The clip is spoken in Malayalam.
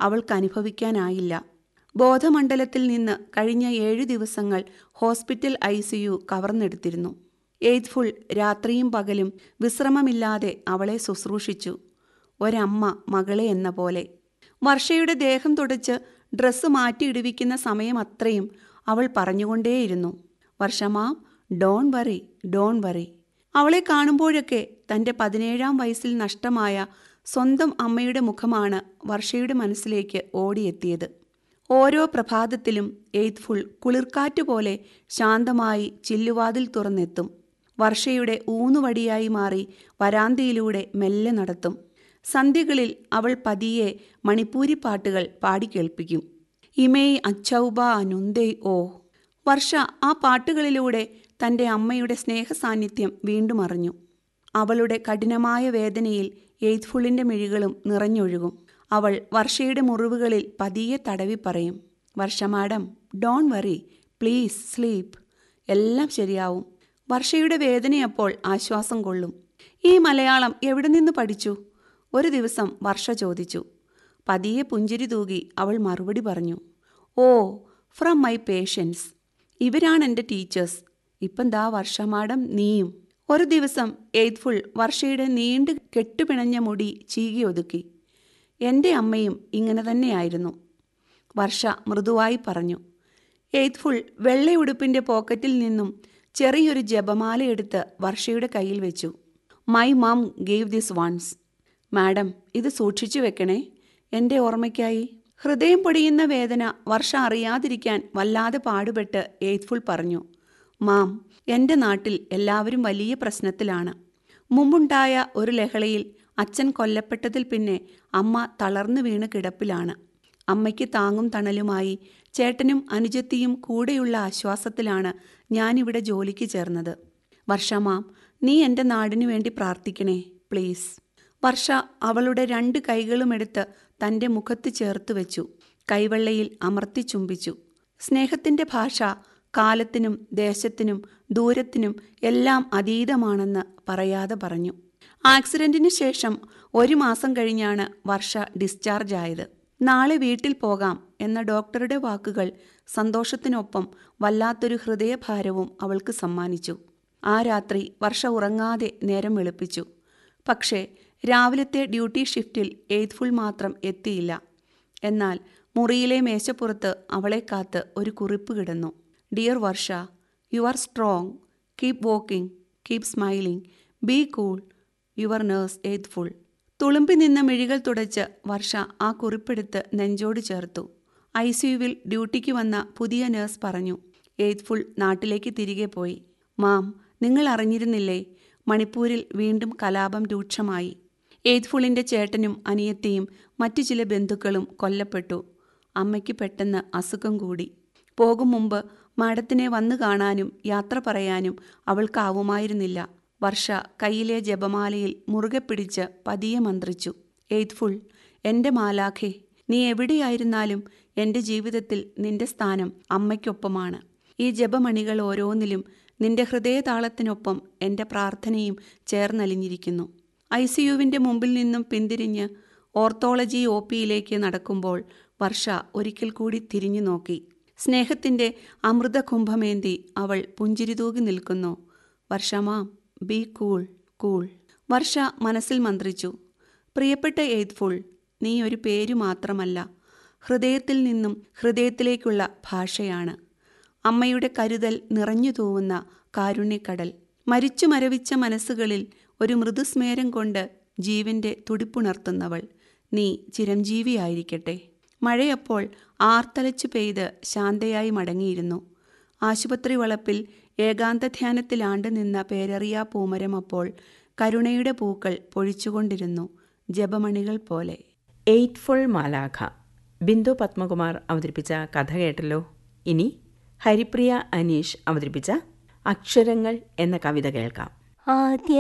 അവൾക്ക് അനുഭവിക്കാനായില്ല ബോധമണ്ഡലത്തിൽ നിന്ന് കഴിഞ്ഞ ഏഴു ദിവസങ്ങൾ ഹോസ്പിറ്റൽ ഐ സിയു കവർന്നെടുത്തിരുന്നു എയ്ത്ത്ഫുൾ രാത്രിയും പകലും വിശ്രമമില്ലാതെ അവളെ ശുശ്രൂഷിച്ചു ഒരമ്മ മകളെ എന്ന പോലെ വർഷയുടെ ദേഹം തുടച്ച് ഡ്രസ്സ് മാറ്റിയിടുവിക്കുന്ന സമയം അത്രയും അവൾ പറഞ്ഞുകൊണ്ടേയിരുന്നു Varsha ma'am don't worry don't worry അവളെ കാണുമ്പോഴൊക്കെ തൻ്റെ പതിനേഴാം വയസ്സിൽ നഷ്ടമായ സ്വന്തം അമ്മയുടെ മുഖമാണ് വർഷയുടെ മനസ്സിലേക്ക് ഓടിയെത്തിയത് ഓരോ പ്രഭാതത്തിലും എയ്ത്ത്ഫുൾ കുളിർക്കാറ്റുപോലെ ശാന്തമായി ചില്ലുവാതിൽ തുറന്നെത്തും വർഷയുടെ ഊന്നുവടിയായി മാറി വരാന്തയിലൂടെ മെല്ലെ നടത്തും സന്ധ്യകളിൽ അവൾ പതിയെ മണിപ്പൂരി പാട്ടുകൾ പാടിക്കേൾപ്പിക്കും ഇമേയ് അച്ചൗബ അനുന്തേ ഓ വർഷ ആ പാട്ടുകളിലൂടെ തൻ്റെ അമ്മയുടെ സ്നേഹസാന്നിധ്യം വീണ്ടും അറിഞ്ഞു അവളുടെ കഠിനമായ വേദനയിൽ എയ്ത്ത്ഫുള്ളിൻ്റെ മിഴികളും നിറഞ്ഞൊഴുകും അവൾ വർഷയുടെ മുറിവുകളിൽ പതിയെ തടവി പറയും Varsha madam don't worry please sleep എല്ലാം ശരിയാവും വർഷയുടെ വേദനയപ്പോൾ ആശ്വാസം കൊള്ളും ഈ മലയാളം എവിടെ നിന്ന് പഠിച്ചു ഒരു ദിവസം വർഷ ചോദിച്ചു പതിയെ പുഞ്ചിരി തൂകി അവൾ മറുപടി പറഞ്ഞു ഓ ഫ്രം മൈ പേഷ്യൻസ് ഇവരാണ് എൻ്റെ ടീച്ചേഴ്സ് ഇപ്പം ദാ വർഷ മാഡം നീയും ഒരു ദിവസം എയ്ത്ത്ഫുൾ വർഷയുടെ നീണ്ട് കെട്ടുപിണഞ്ഞ മുടി ചീകി ഒതുക്കി എൻ്റെ അമ്മയും ഇങ്ങനെ തന്നെയായിരുന്നു വർഷ മൃദുവായി പറഞ്ഞു എയ്ത്ത്ഫുൾ വെള്ളയുടുപ്പിൻ്റെ പോക്കറ്റിൽ നിന്നും ചെറിയൊരു ജപമാല എടുത്ത് വർഷയുടെ കയ്യിൽ വെച്ചു my ma'am gave this once madam ഇത് സൂക്ഷിച്ചു വെക്കണേ എൻ്റെ ഓർമ്മയ്ക്കായി ഹൃദയം പൊടിയുന്ന വേദന വർഷ അറിയാതിരിക്കാൻ വല്ലാതെ പാടുപെട്ട് എയ്ത്ത്ഫുൾ പറഞ്ഞു മാം എൻ്റെ നാട്ടിൽ എല്ലാവരും വലിയ പ്രശ്നത്തിലാണ് മുമ്പുണ്ടായ ഒരു ലഹളയിൽ അച്ഛൻ കൊല്ലപ്പെട്ടതിൽ പിന്നെ അമ്മ തളർന്നു വീണ് കിടപ്പിലാണ് അമ്മയ്ക്ക് താങ്ങും തണലുമായി ചേട്ടനും അനുജത്തിയും കൂടെയുള്ള ആശ്വാസത്തിലാണ് ഞാനിവിടെ ജോലിക്ക് ചേർന്നത് വർഷമാം നീ എൻ്റെ നാടിനു വേണ്ടി പ്രാർത്ഥിക്കണേ പ്ലീസ് വർഷ അവളുടെ രണ്ട് കൈകളുമെടുത്ത് തൻ്റെ മുഖത്ത് ചേർത്ത് വെച്ചു കൈവെള്ളയിൽ അമർത്തി ചുംബിച്ചു സ്നേഹത്തിൻ്റെ ഭാഷ കാലത്തിനും ദേശത്തിനും ദൂരത്തിനും എല്ലാം അതീതമാണെന്ന് പറയാതെ പറഞ്ഞു ആക്സിഡന്റിന് ശേഷം ഒരു മാസം കഴിഞ്ഞാണ് വർഷ ഡിസ്ചാർജ് ആയത് നാളെ വീട്ടിൽ പോകാം എന്ന ഡോക്ടറുടെ വാക്കുകൾ സന്തോഷത്തിനൊപ്പം വല്ലാത്തൊരു ഹൃദയഭാരവും അവൾക്ക് സമ്മാനിച്ചു ആ രാത്രി വർഷ ഉറങ്ങാതെ നേരം വെളുപ്പിച്ചു പക്ഷേ രാവിലത്തെ ഡ്യൂട്ടി ഷിഫ്റ്റിൽ എയ്ത്ത്ഫുൾ മാത്രം എത്തിയില്ല എന്നാൽ മുറിയിലെ മേശപ്പുറത്ത് അവളെ കാത്ത് ഒരു കുറിപ്പ് കിടന്നു dear Varsha you are strong keep walking keep smiling be cool your nurse എയ്ത്ത്ഫുൾ തുളുമ്പി നിന്ന മിഴികൾ തുടച്ച് വർഷ ആ കുറിപ്പെടുത്ത് നെഞ്ചോട് ചേർത്തു ഐ സിയുവിൽ ഡ്യൂട്ടിക്ക് വന്ന പുതിയ നേഴ്സ് പറഞ്ഞു എയ്ത്ത്ഫുൾ നാട്ടിലേക്ക് തിരികെ പോയി മാം നിങ്ങൾ അറിഞ്ഞിരുന്നില്ലേ മണിപ്പൂരിൽ വീണ്ടും കലാപം രൂക്ഷമായി എയ്ത്ത്ഫുളിൻ്റെ ചേട്ടനും അനിയത്തിയും മറ്റു ചില ബന്ധുക്കളും കൊല്ലപ്പെട്ടു അമ്മയ്ക്ക് പെട്ടെന്ന് അസുഖം കൂടി പോകും മുമ്പ് മാഡത്തിനെ വന്നു കാണാനും യാത്ര പറയാനും അവൾക്കാവുമായിരുന്നില്ല വർഷ കയ്യിലെ ജപമാലയിൽ മുറുകെ പിടിച്ച് പതിയെ മന്ത്രിച്ചു എയ്ത്ത്ഫുൾ എൻ്റെ മാലാഖേ നീ എവിടെയായിരുന്നാലും എൻ്റെ ജീവിതത്തിൽ നിന്റെ സ്ഥാനം അമ്മയ്ക്കൊപ്പമാണ് ഈ ജപമണികൾ ഓരോന്നിലും നിന്റെ ഹൃദയതാളത്തിനൊപ്പം എൻ്റെ പ്രാർത്ഥനയും ചേർന്നലിഞ്ഞിരിക്കുന്നു ഐ സി യുവിൻ്റെ മുമ്പിൽ നിന്നും പിന്തിരിഞ്ഞ് ഓർത്തോളജി ഒ പിയിലേക്ക് നടക്കുമ്പോൾ വർഷ ഒരിക്കൽ കൂടി തിരിഞ്ഞു നോക്കി സ്നേഹത്തിൻ്റെ അമൃതകുംഭമേന്തി അവൾ പുഞ്ചിരി തൂകി നിൽക്കുന്നു Varsha ma'am be cool cool Varsha മനസ്സിൽ മന്ത്രിച്ചു പ്രിയപ്പെട്ട എയ്ത്ത്ഫുൾ നീ ഒരു പേരു മാത്രമല്ല ഹൃദയത്തിൽ നിന്നും ഹൃദയത്തിലേക്കുള്ള ഭാഷയാണ് അമ്മയുടെ കരുതൽ നിറഞ്ഞു തൂവുന്ന കാരുണ്യക്കടൽ മരിച്ചു മരവിച്ച മനസ്സുകളിൽ ഒരു മൃദുസ്മേരം കൊണ്ട് ജീവന്റെ തുടിപ്പുണർത്തുന്നവൾ നീ ചിരഞ്ജീവിയായിരിക്കട്ടെ മഴയപ്പോൾ ആർത്തലച്ചു പെയ്ത് ശാന്തയായി മടങ്ങിയിരുന്നു ആശുപത്രി വളപ്പിൽ ഏകാന്ത ധ്യാനത്തിലാണ്ട് നിന്ന പേരറിയാ പൂമരം അപ്പോൾ കരുണയുടെ പൂക്കൾ പൊഴിച്ചുകൊണ്ടിരുന്നു ജപമണികൾ പോലെ എയ്റ്റ്ഫുൾ മാലാഖ ബിന്ദു പത്മകുമാർ അവതരിപ്പിച്ച കഥ കേട്ടല്ലോ ഇനി ഹരിപ്രിയ അനീഷ് അവതരിപ്പിച്ച അക്ഷരങ്ങൾ എന്ന കവിത കേൾക്കാം ആദ്യ